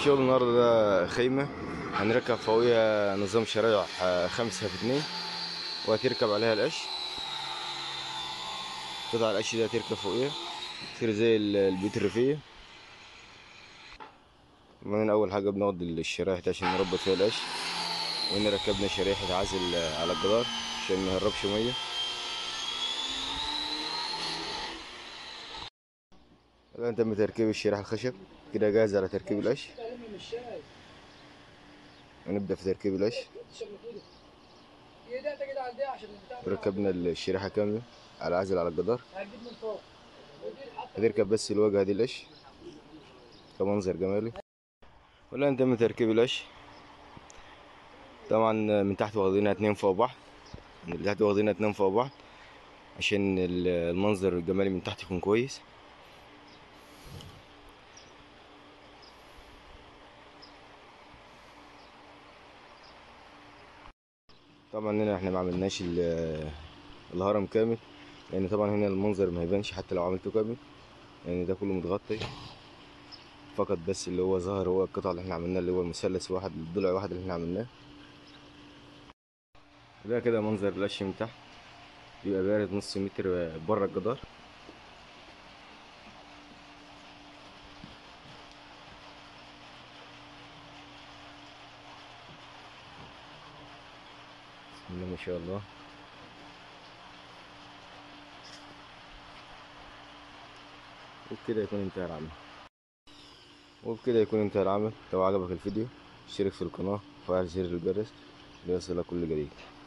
الشغل النهارده ده خيمة هنركب فوقيها نظام شرايح آه، خمسة في اتنين وهتركب عليها القش قطع القش دي هتركب فوقيها تصير زي ال- البيوت الريفية من أول حاجة بناخد الشرايح دي عشان نربط فيها القش وهنا ركبنا شريحة عزل آه، على الجدار عشان ما يهربش مية الآن تم تركيب الشريحة الخشب كده جاهز على تركيب القش ونبدأ في تركيب القش ركبنا الشريحة كاملة على عزل على الجدار هتركب بس الواجهة دي القش كمنظر جمالي والآن تم تركيب القش طبعا من تحت واخدينها اتنين فوق بعض من اللي تحت واخدينها اتنين فوق بعض عشان ال- المنظر الجمالي من تحت يكون كويس طبعا هنا احنا ما عملناش ال- الهرم كامل لان طبعا هنا المنظر ما يبانش حتى لو عملته كامل لان ده كله متغطي فقط بس اللي هو ظهر هو القطع اللي احنا عملناه اللي هو المثلث واحد الضلع واحد اللي احنا عملناه ده كده منظر القش من تحت بيبقى بارد نص متر بره الجدار بسم الله ما شاء الله وبكده يكون انتهى العمل وبكده يكون انتهى العمل لو عجبك الفيديو اشترك في القناة وفعل زر الجرس ليصلك كل جديد